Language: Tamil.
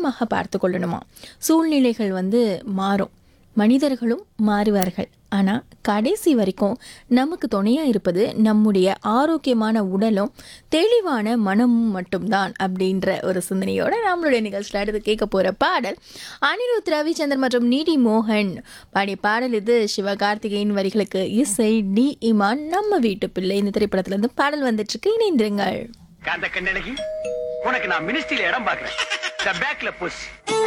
கவனமாக பார்த்து கொள்ளணுமா சூழ்நிலைகள் வந்து மாறும் மனிதர்களும் மாறுவார்கள் ஆனால் கடைசி வரைக்கும் நமக்கு துணையாக இருப்பது நம்முடைய ஆரோக்கியமான உடலும் தெளிவான மனமும் மட்டும்தான் அப்படின்ற ஒரு சிந்தனையோட நம்மளுடைய நிகழ்ச்சியில் அடுத்து கேட்க போகிற பாடல் அனிருத் ரவிச்சந்தர் மற்றும் நீடி மோகன் பாடிய பாடல் இது சிவகார்த்திகேயன் வரிகளுக்கு இசை டி இமான் நம்ம வீட்டு பிள்ளை இந்த திரைப்படத்திலிருந்து பாடல் வந்துட்டு இருக்கு இணைந்திருங்கள் காந்த கண்ணழகி உனக்கு நான் மினிஸ்ட்ரியில இடம் பாக்குறேன் பேக்ல புஷ்